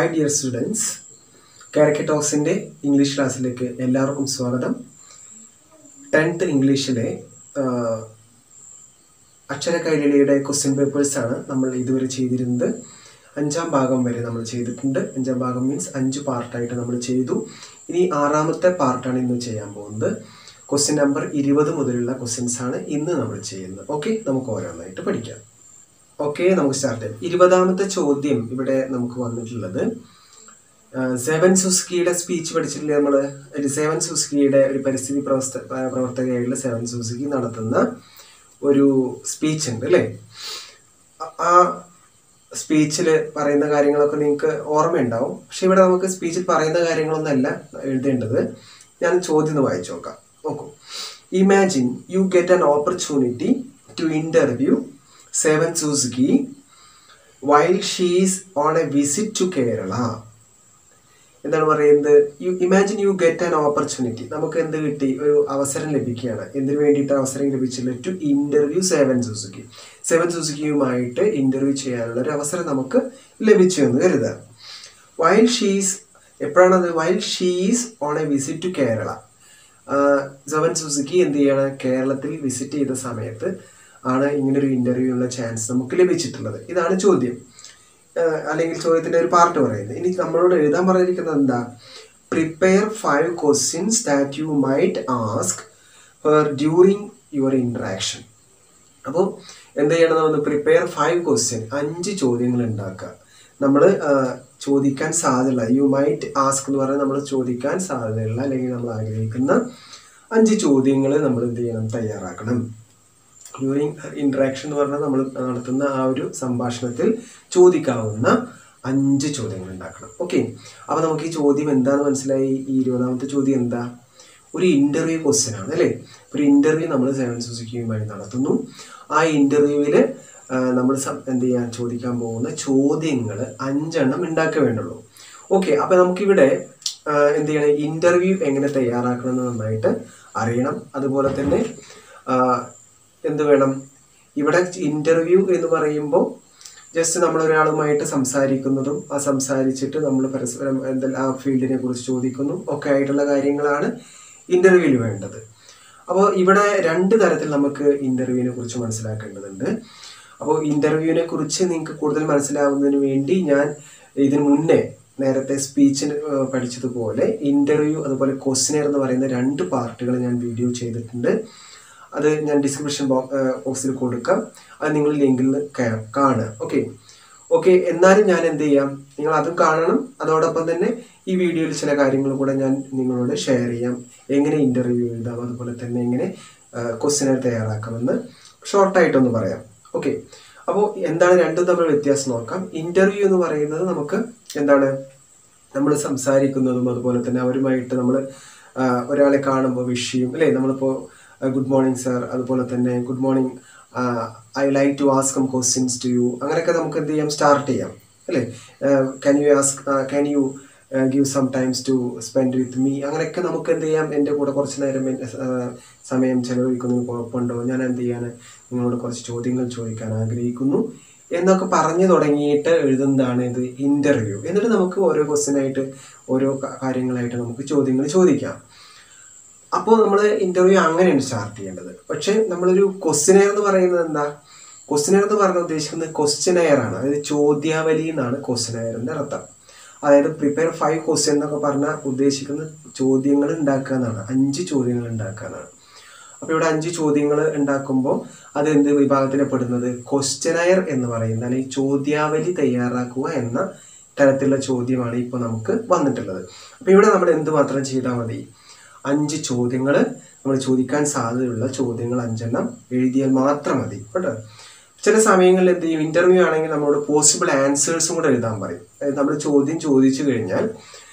Hi dear students കാരക്ക ടോക്സിൻ്റെ English ക്ലാസ്സിലേക്ക് എല്ലാവർക്കും സ്വാഗതം ടെൻത്ത് ഇംഗ്ലീഷിലെ അക്ഷര കൈരളിയുടെ ക്വസ്റ്റ്യൻ പേപ്പേഴ്സാണ് നമ്മൾ ഇതുവരെ ചെയ്തിരുന്നത് അഞ്ചാം ഭാഗം വരെ നമ്മൾ ചെയ്തിട്ടുണ്ട് അഞ്ചാം ഭാഗം മീൻസ് അഞ്ച് പാർട്ടായിട്ട് നമ്മൾ ചെയ്തു ഇനി ആറാമത്തെ പാർട്ടാണ് ഇന്ന് ചെയ്യാൻ പോകുന്നത് ക്വസ്റ്റ്യൻ നമ്പർ ഇരുപത് മുതലുള്ള ക്വസ്റ്റ്യൻസ് ആണ് ഇന്ന് നമ്മൾ ചെയ്യുന്നത് ഓക്കെ നമുക്ക് ഓരോന്നായിട്ട് പഠിക്കാം ഓക്കെ നമുക്ക് സ്റ്റാർട്ട് ചെയ്യാം ഇരുപതാമത്തെ ചോദ്യം ഇവിടെ നമുക്ക് വന്നിട്ടുള്ളത് സെവൻ സുസ്കിയുടെ സ്പീച്ച് പഠിച്ചിട്ടില്ലേ നമ്മൾ സെവൻ സുസ്കിയുടെ ഒരു പരിസ്ഥിതി പ്രവർത്ത പ്രവർത്തകയായിട്ടുള്ള സെവൻ സുസ്കി നടത്തുന്ന ഒരു സ്പീച്ച് ഉണ്ട് അല്ലേ ആ സ്പീച്ചിൽ പറയുന്ന കാര്യങ്ങളൊക്കെ നിങ്ങൾക്ക് ഓർമ്മയുണ്ടാവും പക്ഷെ ഇവിടെ നമുക്ക് സ്പീച്ചിൽ പറയുന്ന കാര്യങ്ങളൊന്നല്ല എഴുതേണ്ടത് ഞാൻ ചോദ്യം ഒന്ന് വായിച്ചു നോക്കാം നോക്കൂ imagine you get an opportunity to interview Severn Suzuki while she's on a visit to Kerala എന്താണ് പറയുന്നത് you imagine you get an opportunity നമുക്ക് എന്ത് കിട്ടി ഒരു അവസരം ലഭിക്കുകയാണ് എന്തിനു വേണ്ടിയിട്ട് അവസരം ലഭിച്ചില്ല to interview Severn Suzuki Severn സുസുക്കിയുമായിട്ട് ഇന്റർവ്യൂ ചെയ്യാനുള്ള ഒരു അവസരം നമുക്ക് ലഭിച്ചു എന്ന് കരുതാം വൈൽ ഷീസ് എപ്പോഴാണത് while she's on a visit to Kerala Severn Suzuki എന്ത് ചെയ്യണം കേരളത്തിൽ വിസിറ്റ് ചെയ്ത സമയത്ത് ആണ് ഇങ്ങനൊരു ഇന്റർവ്യൂ ഉള്ള ചാൻസ് നമുക്ക് ലഭിച്ചിട്ടുള്ളത് ഇതാണ് ചോദ്യം അല്ലെങ്കിൽ ചോദ്യത്തിന്റെ ഒരു പാർട്ട് പറയുന്നത് ഇനി നമ്മളോട് എഴുതാൻ പറഞ്ഞിരിക്കുന്നത് എന്താ prepare five questions that you might ask her during your interaction അപ്പോൾ എന്ത് ചെയ്യണം നമ്മൾ പ്രിപ്പയർ ഫൈവ് ക്വസ്റ്റ്യൻ അഞ്ച് ചോദ്യങ്ങൾ ഉണ്ടാക്കുക നമ്മൾ ചോദിക്കാൻ സാധ്യതയുള്ള യു മൈറ്റ് ആസ്ക് എന്ന് പറഞ്ഞാൽ നമ്മൾ ചോദിക്കാൻ സാധ്യതയുള്ള അല്ലെങ്കിൽ നമ്മൾ ആഗ്രഹിക്കുന്ന അഞ്ച് ചോദ്യങ്ങൾ നമ്മൾ എന്ത് ചെയ്യണം തയ്യാറാക്കണം ഡ്യൂറിങ് ഇൻട്രാക്ഷൻ എന്ന് പറഞ്ഞാൽ നമ്മൾ നടത്തുന്ന ആ ഒരു സംഭാഷണത്തിൽ ചോദിക്കാവുന്ന അഞ്ച് ചോദ്യങ്ങൾ ഉണ്ടാക്കണം ഓക്കെ അപ്പോൾ നമുക്ക് ഈ ചോദ്യം എന്താണെന്ന് മനസ്സിലായി ഈ ഇരുപതാമത്തെ ചോദ്യം എന്താ ഒരു ഇൻ്റർവ്യൂ ക്വസ്റ്റ്യൻ ആണ് അല്ലേ ഒരു ഇൻ്റർവ്യൂ നമ്മൾ സെവൻ സുസുക്കിയുമായി നടത്തുന്നു ആ ഇൻ്റർവ്യൂവിൽ നമ്മൾ എന്ത് ചെയ്യാൻ ചോദിക്കാൻ പോകുന്ന ചോദ്യങ്ങൾ അഞ്ചെണ്ണം ഉണ്ടാക്കുക വേണ്ടുള്ളൂ ഓക്കെ അപ്പോൾ നമുക്കിവിടെ എന്ത് ചെയ്യണം ഇൻ്റർവ്യൂ എങ്ങനെ തയ്യാറാക്കണം എന്ന് നന്നായിട്ട് അറിയണം അതുപോലെ തന്നെ എന്ത് വേണം ഇവിടെ ഇൻ്റർവ്യൂ എന്ന് പറയുമ്പോൾ ജസ്റ്റ് നമ്മൾ ഒരാളുമായിട്ട് സംസാരിക്കുന്നതും ആ സംസാരിച്ചിട്ട് നമ്മൾ പരസ്പരം എന്തെല്ലാം ആ ഫീൽഡിനെ കുറിച്ച് ചോദിക്കുന്നു ഒക്കെ ആയിട്ടുള്ള കാര്യങ്ങളാണ് ഇൻ്റർവ്യൂവിൽ വേണ്ടത് അപ്പോൾ ഇവിടെ രണ്ട് തരത്തിൽ നമുക്ക് ഇൻ്റർവ്യൂവിനെ കുറിച്ച് മനസ്സിലാക്കേണ്ടതുണ്ട് അപ്പോൾ ഇൻ്റർവ്യൂവിനെ കുറിച്ച് നിങ്ങൾക്ക് കൂടുതൽ മനസ്സിലാവുന്നതിന് വേണ്ടി ഞാൻ ഇതിനു മുന്നേ നേരത്തെ സ്പീച്ചിന് പഠിച്ചതുപോലെ ഇൻ്റർവ്യൂ അതുപോലെ ക്വസ്റ്റിനെയർ എന്ന് പറയുന്ന രണ്ട് പാർട്ടുകൾ ഞാൻ വീഡിയോ ചെയ്തിട്ടുണ്ട് അത് ഞാൻ ഡിസ്ക്രിപ്ഷൻ ബോക്സിൽ കൊടുക്കാം അത് നിങ്ങൾ ലിങ്കിൽ കാണുക ഓക്കെ ഓക്കെ എന്നാലും ഞാൻ എന്ത് ചെയ്യാം നിങ്ങൾ അതും കാണണം അതോടൊപ്പം തന്നെ ഈ വീഡിയോയിൽ ചില കാര്യങ്ങൾ കൂടെ ഞാൻ നിങ്ങളോട് ഷെയർ ചെയ്യാം എങ്ങനെ ഇൻ്റർവ്യൂ എഴുതാം അതുപോലെ തന്നെ എങ്ങനെ ക്വസ്റ്റിനെ തയ്യാറാക്കാമെന്ന് ഷോർട്ടായിട്ടൊന്ന് പറയാം ഓക്കെ അപ്പോൾ എന്താണ് രണ്ടും തമ്മിൽ വ്യത്യാസം നോക്കാം ഇൻ്റർവ്യൂ എന്ന് പറയുന്നത് നമുക്ക് എന്താണ് നമ്മൾ സംസാരിക്കുന്നതും അതുപോലെ തന്നെ അവരുമായിട്ട് നമ്മൾ ഒരാളെ കാണുമ്പോൾ വിഷ് ചെയ്യും അല്ലേ നമ്മളിപ്പോൾ ഗുഡ് മോർണിംഗ് സർ അതുപോലെ തന്നെ good morning I like to ask come questions to you അങ്ങനെയൊക്കെ നമുക്ക് എന്ത് ചെയ്യാം സ്റ്റാർട്ട് ചെയ്യാം അല്ലേ can you ask can you give some times to spend with me അങ്ങനെയൊക്കെ നമുക്ക് എന്ത് ചെയ്യാം എൻ്റെ കൂടെ കുറച്ച് നേരം സമയം ചെലവഴിക്കുന്നതിന് കുഴപ്പമുണ്ടോ ഞാൻ എന്ത് ചെയ്യാണ് നിങ്ങളോട് കുറച്ച് ചോദ്യങ്ങൾ ചോദിക്കാൻ ആഗ്രഹിക്കുന്നു എന്നൊക്കെ പറഞ്ഞു തുടങ്ങിയിട്ട് എഴുതുന്നതാണ് ഇത് ഇൻ്റർവ്യൂ എന്നിട്ട് നമുക്ക് ഓരോ ക്വസ്റ്റ്യനായിട്ട് ഓരോ കാര്യങ്ങളായിട്ട് നമുക്ക് ചോദ്യങ്ങൾ ചോദിക്കാം അപ്പോൾ നമ്മൾ ഇൻ്റർവ്യൂ അങ്ങനെയാണ് സ്റ്റാർട്ട് ചെയ്യേണ്ടത് പക്ഷേ നമ്മളൊരു ക്വസ്റ്റിനെയർ എന്ന് പറയുന്നത് എന്താ ക്വസ്റ്റിനെയർ എന്ന് പറഞ്ഞാൽ ഉദ്ദേശിക്കുന്നത് ക്വസ്റ്റിനെയർ ആണ് അതായത് ചോദ്യാവലി എന്നാണ് ക്വസ്റ്റിനെയറിൻ്റെ അർത്ഥം അതായത് പ്രിപ്പയർ ഫൈവ് ക്വസ്റ്റ്യൻ എന്നൊക്കെ പറഞ്ഞാൽ ഉദ്ദേശിക്കുന്നത് ചോദ്യങ്ങൾ ഉണ്ടാക്കുക എന്നാണ് അഞ്ച് ചോദ്യങ്ങൾ ഉണ്ടാക്കുക എന്നാണ് അപ്പോൾ ഇവിടെ അഞ്ച് ചോദ്യങ്ങൾ ഉണ്ടാക്കുമ്പോൾ അത് എന്ത് വിഭാഗത്തിലെ പെടുന്നത് ക്വസ്റ്റ്യനയർ എന്ന് പറയുന്ന അല്ലെങ്കിൽ ചോദ്യാവലി തയ്യാറാക്കുക എന്ന തരത്തിലുള്ള ചോദ്യമാണ് ഇപ്പോൾ നമുക്ക് വന്നിട്ടുള്ളത് അപ്പോൾ ഇവിടെ നമ്മൾ എന്ത് മാത്രം ചെയ്താൽ മതി അഞ്ച് ചോദ്യങ്ങൾ നമ്മൾ ചോദിക്കാൻ സാധ്യതയുള്ള ചോദ്യങ്ങൾ അഞ്ചെണ്ണം എഴുതിയാൽ മാത്രം മതി കേട്ടോ ചില സമയങ്ങളിൽ എന്ത് ചെയ്യും ഇൻ്റർവ്യൂ ആണെങ്കിൽ നമ്മളോട് പോസിബിൾ ആൻസേഴ്സും കൂടെ എഴുതാൻ പറയും അതായത് നമ്മൾ ചോദ്യം ചോദിച്ചു കഴിഞ്ഞാൽ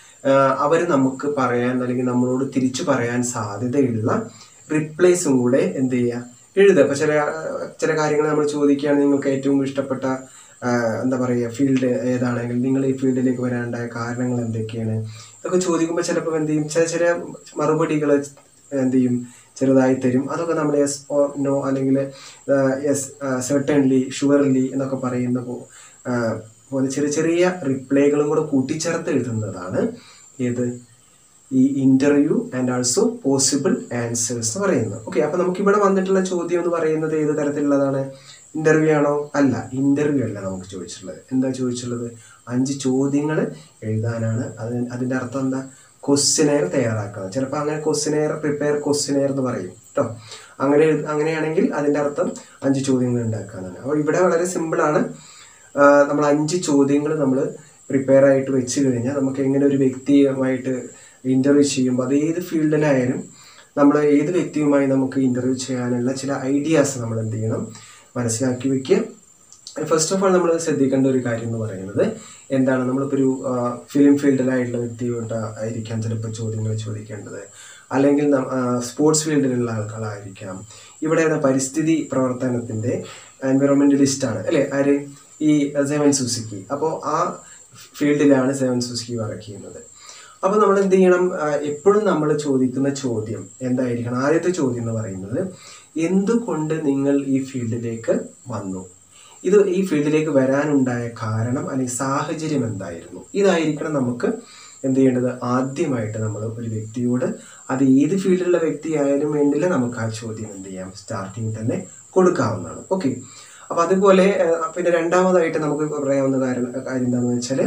അവർ നമുക്ക് പറയാൻ അല്ലെങ്കിൽ നമ്മളോട് തിരിച്ചു പറയാൻ സാധ്യതയുള്ള റിപ്ലൈസും കൂടെ എന്ത് ചെയ്യുക എഴുതുക അപ്പോൾ ചില ചില കാര്യങ്ങൾ നമ്മൾ ചോദിക്കുകയാണെങ്കിൽ നിങ്ങൾക്ക് ഏറ്റവും ഇഷ്ടപ്പെട്ട എന്താ പറയുക ഫീൽഡ് ഏതാണെങ്കിൽ നിങ്ങൾ ഈ ഫീൽഡിലേക്ക് വരാനുണ്ടായ കാരണങ്ങൾ എന്തൊക്കെയാണ് ഇതൊക്കെ ചോദിക്കുമ്പോൾ ചിലപ്പോൾ എന്ത് ചെയ്യും ചില ചില മറുപടികൾ എന്ത് ചെയ്യും ചെറുതായി തരും അതൊക്കെ നമ്മൾ യെസ് ഓർ നോ അല്ലെങ്കിൽ യെസ് സെർട്ടൺലി ഷുവർലി എന്നൊക്കെ പറയുന്ന അതുപോലെ ചെറിയ ചെറിയ റിപ്ലൈകളും കൂടെ കൂട്ടിച്ചേർത്ത് എഴുതുന്നതാണ് ഏത് ഈ interview and also possible answers എന്ന് പറയുന്നത് ഓക്കെ അപ്പൊ നമുക്ക് ഇവിടെ വന്നിട്ടുള്ള ചോദ്യം എന്ന് പറയുന്നത് ഏത് തരത്തിലുള്ളതാണ് ഇന്റർവ്യൂ ആണോ അല്ല ഇന്റർവ്യൂ അല്ല നമുക്ക് ചോദിച്ചിട്ടുള്ളത് എന്താ ചോദിച്ചിട്ടുള്ളത് അഞ്ച് ചോദ്യങ്ങൾ എഴുതാനാണ് അത് അതിന്റെ അർത്ഥം എന്താ ക്വസ്റ്റ്യനെയർ തയ്യാറാക്കുന്നത് ചിലപ്പോൾ അങ്ങനെ ക്വസ്റ്റ്യനെയർ പ്രിപ്പയർ ക്വസ്റ്റ്യനെയർ എന്ന് പറയും കേട്ടോ അങ്ങനെ എഴു- അങ്ങനെയാണെങ്കിൽ അതിന്റെ അർത്ഥം അഞ്ച് ചോദ്യങ്ങൾ ഉണ്ടാക്കാനാണ് അപ്പോൾ ഇവിടെ വളരെ സിമ്പിളാണ് നമ്മൾ അഞ്ച് ചോദ്യങ്ങൾ നമ്മൾ പ്രിപ്പയർ ആയിട്ട് വെച്ച് കഴിഞ്ഞാൽ നമുക്ക് എങ്ങനെ ഒരു വ്യക്തിയുമായിട്ട് ഇന്റർവ്യൂ ചെയ്യുമ്പോൾ അത് ഏത് ഫീൽഡിലായാലും നമ്മൾ ഏത് വ്യക്തിയുമായി നമുക്ക് ഇന്റർവ്യൂ ചെയ്യാനുള്ള ചില ഐഡിയാസ് നമ്മൾ എന്ത് ചെയ്യണം മനസ്സിലാക്കി വെക്കുക ഫസ്റ്റ് ഓഫ് ഓൾ നമ്മൾ ശ്രദ്ധിക്കേണ്ട ഒരു കാര്യം എന്ന് പറയുന്നത് എന്താണ് നമ്മളിപ്പോൾ ഒരു ഫിലിം ഫീൽഡിലായിട്ടുള്ള വ്യക്തിയോട്ട് ആയിരിക്കാം ചിലപ്പോൾ ചോദ്യങ്ങൾ ചോദിക്കേണ്ടത് അല്ലെങ്കിൽ സ്പോർട്സ് ഫീൽഡിലുള്ള ആൾക്കാരായിരിക്കാം ഇവിടെ ഏതാ പരിസ്ഥിതി പ്രവർത്തനത്തിൻ്റെ എൻവിറോൺമെന്റലിസ്റ്റ് ആണ് അല്ലേ ആര് ഈ സെവൻ സുസുക്കി അപ്പോൾ ആ ഫീൽഡിലാണ് സെവൻ സുസുക്കി വർക്ക് ചെയ്യുന്നത് അപ്പോൾ നമ്മൾ എന്ത് ചെയ്യണം എപ്പോഴും നമ്മൾ ചോദിക്കുന്ന ചോദ്യം എന്തായിരിക്കണം ആദ്യത്തെ ചോദ്യം എന്ന് പറയുന്നത് എന്തുകൊണ്ട് നിങ്ങൾ ഈ ഫീൽഡിലേക്ക് വന്നു ഇത് ഈ ഫീൽഡിലേക്ക് വരാനുണ്ടായ കാരണം അല്ലെങ്കിൽ സാഹചര്യം എന്തായിരുന്നു ഇതായിരിക്കണം നമുക്ക് എന്ത് ചെയ്യേണ്ടത് ആദ്യമായിട്ട് നമ്മൾ ഒരു വ്യക്തിയോട് അത് ഏത് ഫീൽഡിലുള്ള വ്യക്തി ആയാലും വേണ്ടില്ല നമുക്ക് ആ ചോദ്യം എന്ത് ചെയ്യാം സ്റ്റാർട്ടിങ് തന്നെ കൊടുക്കാവുന്നതാണ് ഓക്കെ അപ്പൊ അതുപോലെ ആ, പിന്നെ രണ്ടാമതായിട്ട് നമുക്ക് പറയാവുന്ന കാര്യം കാര്യം എന്താണെന്ന് വെച്ചാൽ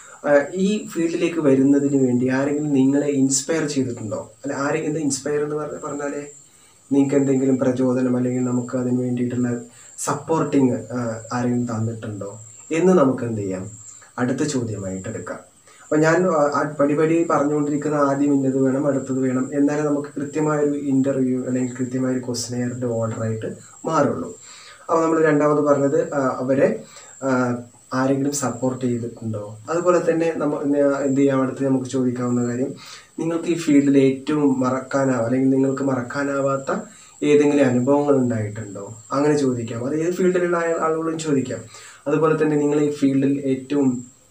ഈ ഫീൽഡിലേക്ക് വരുന്നതിന് വേണ്ടി ആരെങ്കിലും നിങ്ങളെ ഇൻസ്പയർ ചെയ്തിട്ടുണ്ടോ അല്ല ആരെങ്കിലും ഇൻസ്പയർ എന്ന് പറഞ്ഞ പറഞ്ഞാലേ നിങ്ങൾക്ക് എന്തെങ്കിലും പ്രചോദനം അല്ലെങ്കിൽ നമുക്ക് അതിന് വേണ്ടിയിട്ടുള്ള സപ്പോർട്ടിങ് ആരെങ്കിലും തന്നിട്ടുണ്ടോ എന്ന് നമുക്ക് എന്ത് ചെയ്യാം അടുത്ത ചോദ്യമായിട്ട് എടുക്കാം അപ്പൊ ഞാൻ ആ, ആ പടിപടി പറഞ്ഞുകൊണ്ടിരിക്കുന്ന ആദ്യം ഇന്നത് വേണം അടുത്തത് വേണം എന്നാലേ നമുക്ക് കൃത്യമായൊരു ഇന്റർവ്യൂ അല്ലെങ്കിൽ കൃത്യമായൊരു ക്വസ്റ്റനെയറിന്റെ ഓർഡറായിട്ട് മാറുള്ളൂ അപ്പോൾ നമ്മൾ രണ്ടാമത് പറഞ്ഞത് ആ, അവരെ ആ, ആരെങ്കിലും സപ്പോർട്ട് ചെയ്തിട്ടുണ്ടോ അതുപോലെ തന്നെ നമ്മ ന- എന്ത് ചെയ്യാം അടുത്ത് നമുക്ക് ചോദിക്കാവുന്ന കാര്യം നിങ്ങൾക്ക് ഈ ഫീൽഡിൽ ഏറ്റവും മറക്കാനാവാ അല്ലെങ്കിൽ നിങ്ങൾക്ക് മറക്കാനാവാത്ത ഏതെങ്കിലും അനുഭവങ്ങൾ ഉണ്ടായിട്ടുണ്ടോ അങ്ങനെ ചോദിക്കാം അത് ഏത് ഫീൽഡിലുള്ള ആയ- ആളുകളോടും ചോദിക്കാം അതുപോലെ തന്നെ നിങ്ങൾ ഈ ഫീൽഡിൽ ഏറ്റവും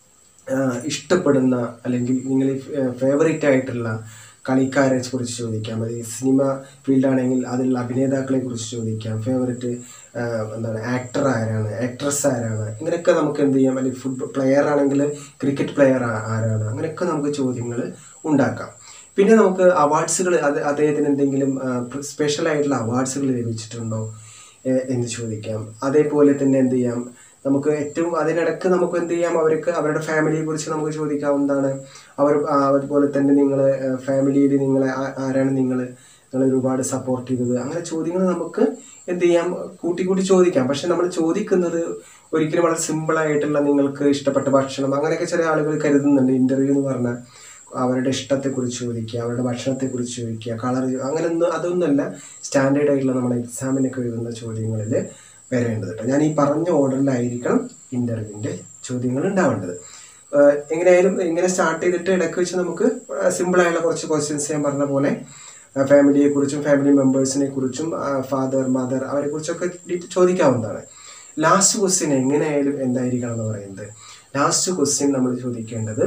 ആ, ഇഷ്ടപ്പെടുന്ന അല്ലെങ്കിൽ നിങ്ങൾ ഫേവറേറ്റ് ആയിട്ടുള്ള കളിക്കാരെ കുറിച്ച് ചോദിക്കാം അത് ഈ സിനിമ ഫീൽഡാണെങ്കിൽ അതിലുള്ള അഭിനേതാക്കളെ കുറിച്ച് ചോദിക്കാം ഫേവറേറ്റ് എന്താണ് ആക്ടർ ആരാണ് ആക്ട്രസ് ആരാണ് ഇങ്ങനെയൊക്കെ നമുക്ക് എന്ത് ചെയ്യാം അല്ലെങ്കിൽ ഫുട്ബോൾ പ്ലെയർ ആണെങ്കിൽ ക്രിക്കറ്റ് പ്ലെയർ ആരാണ് അങ്ങനെയൊക്കെ നമുക്ക് ചോദ്യങ്ങൾ ഉണ്ടാക്കാം പിന്നെ നമുക്ക് അവാർഡ്സുകൾ അത് അദ്ദേഹത്തിന് എന്തെങ്കിലും സ്പെഷ്യൽ ആയിട്ടുള്ള അവാർഡ്സുകൾ ലഭിച്ചിട്ടുണ്ടോ എ- എന്ന് ചോദിക്കാം അതേപോലെ തന്നെ എന്ത് ചെയ്യാം നമുക്ക് ഏറ്റവും അതിനിടക്ക് നമുക്ക് എന്ത് ചെയ്യാം അവർക്ക് അവരുടെ ഫാമിലിയെ കുറിച്ച് നമുക്ക് ചോദിക്കാവുന്നതാണ് അവർ ആ, അതുപോലെ തന്നെ നിങ്ങൾ ഫാമിലിയിൽ നിങ്ങളെ ആ- ആരാണ് നിങ്ങൾ നിങ്ങൾ ഒരുപാട് സപ്പോർട്ട് ചെയ്തത് അങ്ങനെ ചോദ്യങ്ങൾ നമുക്ക് എന്ത് ചെയ്യാം കൂട്ടി കൂട്ടി ചോദിക്കാം പക്ഷെ നമ്മൾ ചോദിക്കുന്നത് ഒരിക്കലും വളരെ സിമ്പിൾ ആയിട്ടുള്ള നിങ്ങൾക്ക് ഇഷ്ടപ്പെട്ട ഭക്ഷണം അങ്ങനെയൊക്കെ ചില ആളുകൾ കരുതുന്നുണ്ട് ഇന്റർവ്യൂ എന്ന് പറഞ്ഞാൽ അവരുടെ ഇഷ്ടത്തെക്കുറിച്ച് ചോദിക്കുക അവരുടെ ഭക്ഷണത്തെക്കുറിച്ച് ചോദിക്കുക കളർ അങ്ങനെയൊന്നും അതൊന്നുമല്ല സ്റ്റാൻഡേർഡ് ആയിട്ടുള്ള നമ്മുടെ എക്സാമിനൊക്കെ എഴുതുന്ന ചോദ്യങ്ങളിൽ വരേണ്ടത് കേട്ടോ ഞാൻ ഈ പറഞ്ഞ ഓർഡറിലായിരിക്കണം ഇന്റർവ്യൂവിന്റെ ചോദ്യങ്ങൾ ഉണ്ടാവേണ്ടത് ആഹ് എങ്ങനെയായാലും ഇങ്ങനെ സ്റ്റാർട്ട് ചെയ്തിട്ട് ഇടയ്ക്ക് വെച്ച് നമുക്ക് സിമ്പിൾ ആയിട്ടുള്ള കുറച്ച് ക്വസ്റ്റ്യൻസ് ഞാൻ പറഞ്ഞ പോലെ ഫാമിലിയെ കുറിച്ചും ഫാമിലി മെമ്പേഴ്സിനെ കുറിച്ചും ഫാദർ മദർ അവരെ കുറിച്ചൊക്കെ ചോദിക്കാവുന്നതാണ് ലാസ്റ്റ് ക്വസ്റ്റ്യൻ എങ്ങനെയായാലും എന്തായിരിക്കണം എന്ന് പറയുന്നത് ലാസ്റ്റ് ക്വസ്റ്റ്യൻ നമ്മൾ ചോദിക്കേണ്ടത്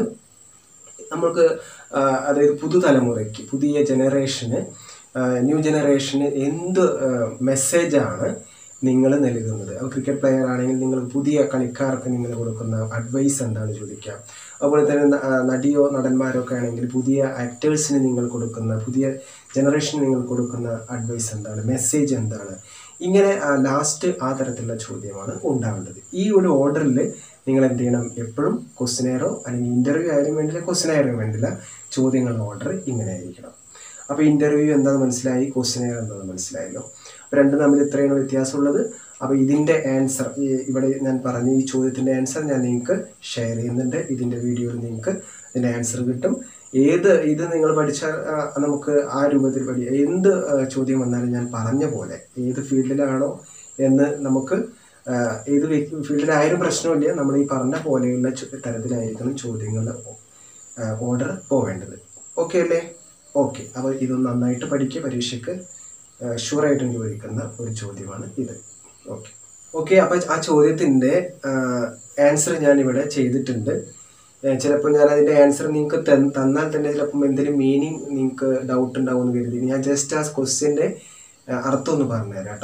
നമുക്ക് ആ, അതായത് പുതുതലമുറയ്ക്ക് പുതിയ ജനറേഷന് ന്യൂ ജനറേഷന് എന്ത് മെസ്സേജാണ് നിങ്ങൾ നൽകുന്നത് അപ്പോൾ ക്രിക്കറ്റ് പ്ലെയർ ആണെങ്കിൽ നിങ്ങൾ പുതിയ കളിക്കാർക്ക് നിങ്ങൾ കൊടുക്കുന്ന അഡ്വൈസ് എന്താണ് ചോദിക്കാം അതുപോലെ തന്നെ ന- ആ, നടിയോ നടന്മാരോ ഒക്കെ ആണെങ്കിൽ പുതിയ ആക്ടേഴ്സിന് നിങ്ങൾ കൊടുക്കുന്ന പുതിയ ജനറേഷന് നിങ്ങൾ കൊടുക്കുന്ന അഡ്വൈസ് എന്താണ് മെസ്സേജ് എന്താണ് ഇങ്ങനെ ലാസ്റ്റ് ആ തരത്തിലുള്ള ചോദ്യമാണ് ഉണ്ടാവേണ്ടത് ഈ ഒരു ഓർഡറിൽ നിങ്ങൾ എന്ത് ചെയ്യണം എപ്പോഴും ക്വസ്റ്റിനെയറോ അല്ലെങ്കിൽ ഇന്റർവ്യൂ ആയാലും വേണ്ടില്ല ക്വസ്റ്റിനെയറും വേണ്ടില്ല ചോദ്യങ്ങളുടെ ഓർഡർ ഇങ്ങനെ ആയിരിക്കണം അപ്പോൾ ഇന്റർവ്യൂ എന്താണെന്ന് മനസ്സിലായി ക്വസ്റ്റിനെയർ എന്താണെന്ന് മനസ്സിലായല്ലോ അപ്പോൾ രണ്ടും തമ്മിൽ ഇത്രയാണ് വ്യത്യാസമുള്ളത് അപ്പോൾ ഇതിൻ്റെ ആൻസർ ഇവിടെ ഞാൻ പറഞ്ഞ ഈ ചോദ്യത്തിൻ്റെ ആൻസർ ഞാൻ നിങ്ങൾക്ക് ഷെയർ ചെയ്യുന്നുണ്ട് ഇതിൻ്റെ വീഡിയോയിൽ നിങ്ങൾക്ക് ഇതിൻ്റെ ആൻസർ കിട്ടും ഏത് ഇത് നിങ്ങൾ പഠിച്ചാൽ ആ, നമുക്ക് ആ രൂപത്തിൽ പഠി എന്ത് ആ, ചോദ്യം വന്നാലും ഞാൻ പറഞ്ഞ പോലെ ഏത് ഫീൽഡിലാണോ എന്ന് നമുക്ക് ആ, ഏത് ഫീൽഡിലായാലും പ്രശ്നമില്ല നമ്മൾ ഈ പറഞ്ഞ പോലെയുള്ള ചോ- തരത്തിലായിരിക്കണം ചോദ്യങ്ങളുടെ ഓർഡർ പോവേണ്ടത് ഓക്കെ അല്ലേ ഓക്കെ അപ്പോൾ ഇത് നന്നായിട്ട് പഠിക്കുക പരീക്ഷയ്ക്ക് ഷുവറായിട്ടും ചോദിക്കുന്ന ഒരു ചോദ്യമാണ് ഇത് ഓക്കെ ഓക്കെ അപ്പോൾ ആ ചോദ്യത്തിൻ്റെ ആൻസർ ഞാൻ ഇവിടെ ചെയ്തിട്ടുണ്ട് ചിലപ്പോൾ ഞാൻ അതിൻ്റെ ആൻസർ നിങ്ങൾക്ക് തന്നാൽ തന്നെ ചിലപ്പം എന്തെങ്കിലും മീനിങ് നിങ്ങൾക്ക് ഡൗട്ട് ഉണ്ടാവുമെന്ന് കരുതി ഞാൻ ജസ്റ്റ് ആ ക്വസ്റ്റ്യൻ്റെ അർത്ഥം ഒന്ന് പറഞ്ഞുതരാം കേട്ടോ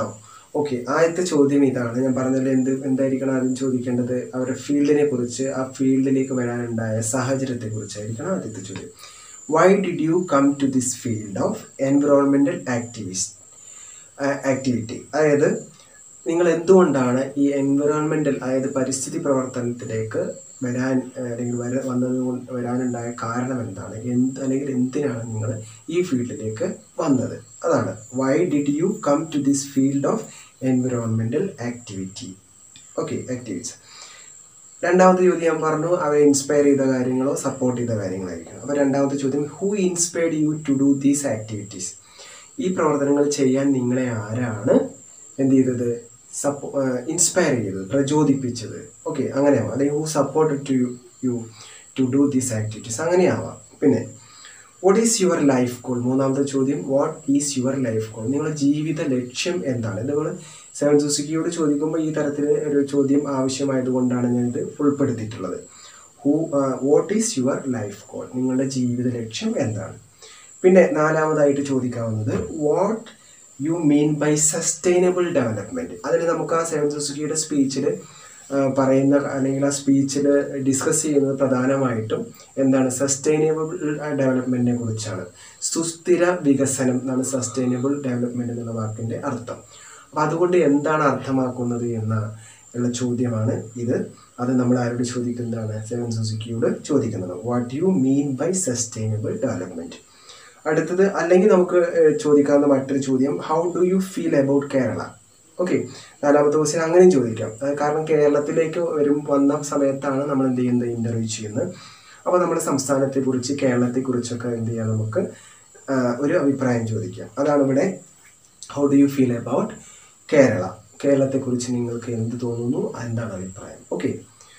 ഓക്കെ ആദ്യത്തെ ചോദ്യം ഇതാണ് ഞാൻ പറഞ്ഞല്ലോ എന്ത് എന്തായിരിക്കണം ആദ്യം ചോദിക്കേണ്ടത് അവരുടെ ഫീൽഡിനെ കുറിച്ച് ആ ഫീൽഡിലേക്ക് വരാനുണ്ടായ സാഹചര്യത്തെ കുറിച്ചായിരിക്കണം ആദ്യത്തെ ചോദ്യം why did you come to this field of environmental activist activity അതായത് നിങ്ങൾ എന്തുകൊണ്ടാണ് ഈ എൻവിറോൺമെൻറ്റൽ അതായത് പരിസ്ഥിതി പ്രവർത്തനത്തിലേക്ക് വരാൻ ഏഹ്, അല്ലെങ്കിൽ വര വന്നത് കൊണ്ട് വരാനുണ്ടായ കാരണം എന്താണ് എന്ത് അല്ലെങ്കിൽ എന്തിനാണ് നിങ്ങൾ ഈ ഫീൽഡിലേക്ക് വന്നത് അതാണ് why did you come to this field of environmental activity okay activities രണ്ടാമത്തെ ചോദ്യം ഞാൻ പറഞ്ഞു അവരെ ഇൻസ്പയർ ചെയ്ത കാര്യങ്ങളോ സപ്പോർട്ട് ചെയ്ത കാര്യങ്ങളായിരിക്കണം അപ്പോൾ രണ്ടാമത്തെ ചോദ്യം who inspired you to do these activities ഈ പ്രവർത്തനങ്ങൾ ചെയ്യാൻ നിങ്ങളെ ആരാണ് എന്ത് ചെയ്തത് സപ്പോ ഇൻസ്പയർ ചെയ്തത് പ്രചോദിപ്പിച്ചത് ഓക്കെ അങ്ങനെയാവാം അല്ലെങ്കിൽ who support to you you to do these activities അങ്ങനെയാവാം പിന്നെ what is your life goal മൂന്നാമത്തെ ചോദ്യം what is your life goal നിങ്ങളുടെ ജീവിത ലക്ഷ്യം എന്താണ് നിങ്ങൾ സെവൻ സുസുക്കിയോട് ചോദിക്കുമ്പോൾ ഈ തരത്തിൽ ഒരു ചോദ്യം ആവശ്യമായതുകൊണ്ടാണ് ഞാനിത് ഉൾപ്പെടുത്തിയിട്ടുള്ളത് who what is your life goal നിങ്ങളുടെ ജീവിത ലക്ഷ്യം എന്താണ് പിന്നെ നാലാമതായിട്ട് ചോദിക്കാവുന്നത് what you mean by sustainable development അതിൽ നമുക്ക് ആ സെവൻ സുസുക്കിയുടെ സ്പീച്ചിൽ പറയുന്ന അല്ലെങ്കിൽ ആ സ്പീച്ചിൽ ഡിസ്കസ് ചെയ്യുന്നത് പ്രധാനമായിട്ടും എന്താണ് സസ്റ്റൈനബിൾ ഡെവലപ്മെൻറ്റിനെ കുറിച്ചാണ് സുസ്ഥിര വികസനം എന്നാണ് സസ്റ്റൈനബിൾ ഡെവലപ്മെൻറ്റ് എന്നുള്ള വാക്കിൻ്റെ അർത്ഥം അപ്പോൾ അതുകൊണ്ട് എന്താണ് അർത്ഥമാക്കുന്നത് എന്ന ഉള്ള ചോദ്യമാണ് ഇത് അത് നമ്മൾ ആരോട് ചോദിക്കുന്നതാണ് സെവൻ സുസുക്കിയോട് ചോദിക്കുന്നത് what you mean by sustainable development അടുത്തത് അല്ലെങ്കിൽ നമുക്ക് ഏഹ്, ചോദിക്കാവുന്ന മറ്റൊരു ചോദ്യം how do you feel about Kerala okay നാലാമത്തെ ക്വസ്റ്റ്യൻ അങ്ങനെയും ചോദിക്കാം അത് കാരണം കേരളത്തിലേക്ക് വരും വന്ന സമയത്താണ് നമ്മൾ എന്ത് ചെയ്യുന്നത് ഇൻ്റർവ്യൂ ചെയ്യുന്നത് അപ്പോൾ നമ്മുടെ സംസ്ഥാനത്തെക്കുറിച്ച് കേരളത്തെക്കുറിച്ചൊക്കെ എന്ത് ചെയ്യാം നമുക്ക് ആ, ഒരു അഭിപ്രായം ചോദിക്കാം അതാണ് ഇവിടെ how do you feel about Kerala കേരളത്തെക്കുറിച്ച് നിങ്ങൾക്ക് എന്ത് തോന്നുന്നു എന്താണ് അഭിപ്രായം ഓക്കെ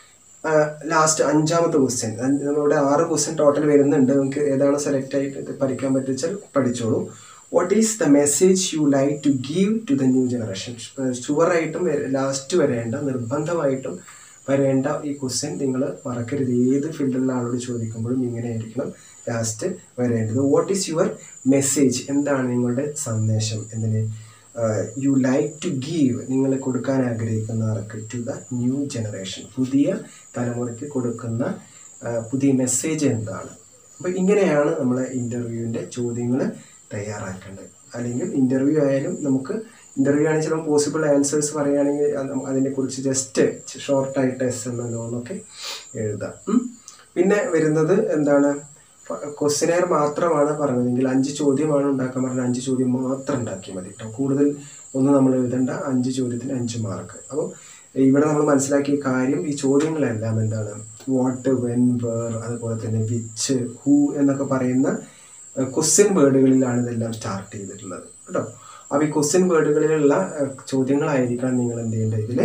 ലാസ്റ്റ് അഞ്ചാമത്തെ ക്വസ്റ്റ്യൻ നമ്മളിവിടെ ആറ് ക്വസ്റ്റ്യൻ ടോട്ടൽ വരുന്നുണ്ട് നമുക്ക് ഏതാണ് സെലക്ട് ആയിട്ട് പഠിക്കാൻ പറ്റിച്ചാൽ പഠിച്ചോളൂ what is the message you like to give to the new generation ഷുവറായിട്ടും ലാസ്റ്റ് വരേണ്ട നിർബന്ധമായിട്ടും വരേണ്ട ഈ ക്വസ്റ്റ്യൻ നിങ്ങൾ മറക്കരുത് ഏത് ഫീൽഡിലുള്ള ആളോട് ചോദിക്കുമ്പോഴും ഇങ്ങനെ ആയിരിക്കണം ലാസ്റ്റ് വരേണ്ടത് വാട്ട് ഈസ് യുവർ മെസ്സേജ് എന്താണ് നിങ്ങളുടെ സന്ദേശം എന്തിന് യു ലൈക്ക് ടു ഗീവ് നിങ്ങൾ കൊടുക്കാൻ ആഗ്രഹിക്കുന്നവർക്ക് ടു ദ ന്യൂ ജനറേഷൻ പുതിയ തലമുറയ്ക്ക് കൊടുക്കുന്ന ആ, പുതിയ മെസ്സേജ് എന്താണ് അപ്പോൾ ഇങ്ങനെയാണ് നമ്മളെ ഇൻ്റർവ്യൂവിൻ്റെ ചോദ്യങ്ങൾ തയ്യാറാക്കേണ്ടത് അല്ലെങ്കിൽ ഇൻ്റർവ്യൂ ആയാലും നമുക്ക് ഇൻ്റർവ്യൂ ആണെങ്കിൽ ചിലപ്പോൾ പോസിബിൾ ആൻസേഴ്സ് പറയുകയാണെങ്കിൽ അത് നമ്മ- അതിനെക്കുറിച്ച് ജസ്റ്റ് ഷോർട്ടായിട്ട് എസ് എന്നോ എന്നൊക്കെ എഴുതാം ഉം. പിന്നെ വരുന്നത് എന്താണ് ക്വസ്റ്റിനെയർ മാത്രമാണ് പറഞ്ഞതെങ്കിൽ അഞ്ച് ചോദ്യമാണ് ഉണ്ടാക്കാൻ പറഞ്ഞത് അഞ്ച് ചോദ്യം മാത്രം ഉണ്ടാക്കിയാൽ മതി കേട്ടോ കൂടുതൽ ഒന്നും നമ്മൾ എഴുതേണ്ട അഞ്ച് ചോദ്യത്തിന് അഞ്ച് മാർക്ക് അപ്പോൾ ഇവിടെ നമ്മൾ മനസ്സിലാക്കിയ കാര്യം ഈ ചോദ്യങ്ങളെല്ലാം എന്താണ് വാട്ട് വെൻ വേർ അതുപോലെ തന്നെ വിച്ച് ഹൂ എന്നൊക്കെ പറയുന്ന ക്വസ്റ്റ്യൻ വേർഡുകളിലാണ് ഇതെല്ലാം സ്റ്റാർട്ട് ചെയ്തിട്ടുള്ളത് കേട്ടോ അപ്പോൾ ഈ ക്വസ്റ്റ്യൻ വേർഡുകളിലുള്ള ഏഹ്, ചോദ്യങ്ങളായിരിക്കണം നിങ്ങൾ എന്ത് ചെയ്യേണ്ടത് ഇതിൽ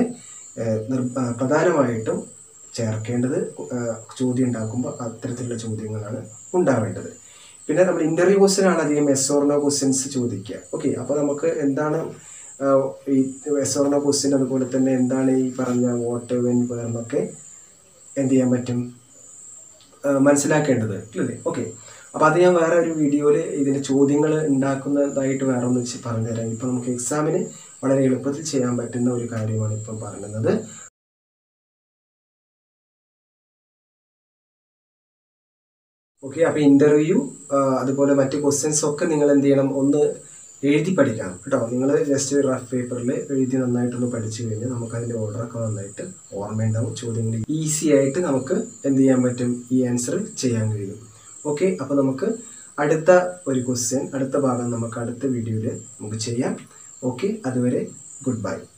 പ്രധാനമായിട്ടും ചേർക്കേണ്ടത് ഏഹ്, ചോദ്യം ഉണ്ടാക്കുമ്പോൾ അത്തരത്തിലുള്ള ചോദ്യങ്ങളാണ് ഉണ്ടാവേണ്ടത് പിന്നെ നമ്മൾ ഇന്റർവ്യൂ ക്വസ്റ്റ്യൻ ആണ് അധികം എസ് ഓർണോ ക്വസ്റ്റ്യൻസ് ചോദിക്കുക ഓക്കെ അപ്പോൾ നമുക്ക് എന്താണ് ആഹ്, ഈ എസ് ഓർണോ ക്വസ്റ്റ്യൻ അതുപോലെ തന്നെ എന്താണ് ഈ പറഞ്ഞ വോട്ട് വെൻ എന്നൊക്കെ എന്ത് ചെയ്യാൻ പറ്റും ആഹ്, മനസ്സിലാക്കേണ്ടത് അല്ലേ ഓക്കെ അപ്പോൾ അത് ഞാൻ വേറെ ഒരു വീഡിയോയിൽ ഇതിൻ്റെ ചോദ്യങ്ങൾ ഉണ്ടാക്കുന്നതായിട്ട് വേറെ ഒന്ന് വെച്ച് പറഞ്ഞുതരാം ഇപ്പോൾ നമുക്ക് എക്സാമിന് വളരെ എളുപ്പത്തിൽ ചെയ്യാൻ പറ്റുന്ന ഒരു കാര്യമാണ് ഇപ്പം പറയുന്നത് ഓക്കെ അപ്പോൾ ഇൻ്റർവ്യൂ അതുപോലെ മറ്റ് ക്വസ്റ്റ്യൻസ് ഒക്കെ നിങ്ങൾ എന്ത് ചെയ്യണം ഒന്ന് എഴുതി പഠിക്കണം കേട്ടോ നിങ്ങൾ ജസ്റ്റ് റഫ് പേപ്പറിൽ എഴുതി നന്നായിട്ടൊന്ന് പഠിച്ചു കഴിഞ്ഞാൽ നമുക്ക് അതിൻ്റെ ഓർഡറൊക്കെ നന്നായിട്ട് ഓർമ്മയുണ്ടാവും ചോദ്യങ്ങൾ ഈസി ആയിട്ട് നമുക്ക് എന്ത് ചെയ്യാൻ പറ്റും ഈ ആൻസർ ചെയ്യാൻ കഴിയും ഓക്കെ അപ്പോൾ നമുക്ക് അടുത്ത ഒരു ക്വസ്റ്റ്യൻ അടുത്ത ഭാഗം നമുക്ക് അടുത്ത വീഡിയോയിൽ നമുക്ക് ചെയ്യാം ഓക്കെ അതുവരെ ഗുഡ് ബൈ